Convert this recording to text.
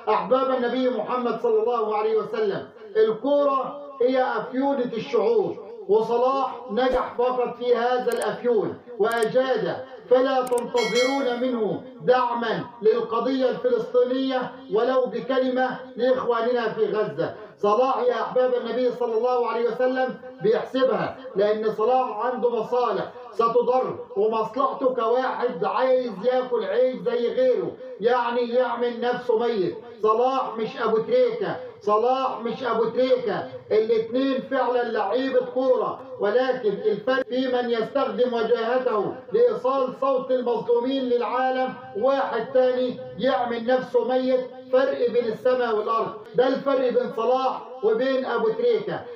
أحباب النبي محمد صلى الله عليه وسلم الكورة هي أفيونة الشعوب وصلاح نجح فقط في هذا الأفيون وأجاد فلا تنتظرون منه دعما للقضية الفلسطينية ولو بكلمة لإخواننا في غزة صلاح يا أحباب النبي صلى الله عليه وسلم بيحسبها لأن صلاح عنده مصالح ستضر ومصلحته كواحد عايز ياكل عيش زي غيره يعني يعمل نفسه ميت صلاح مش ابو تريكه صلاح مش ابو تريكه الاثنين فعلا لعيبه كوره ولكن الفرق في من يستخدم وجاهته لايصال صوت المظلومين للعالم واحد تاني يعمل نفسه ميت فرق بين السماء والارض ده الفرق بين صلاح وبين ابو تريكه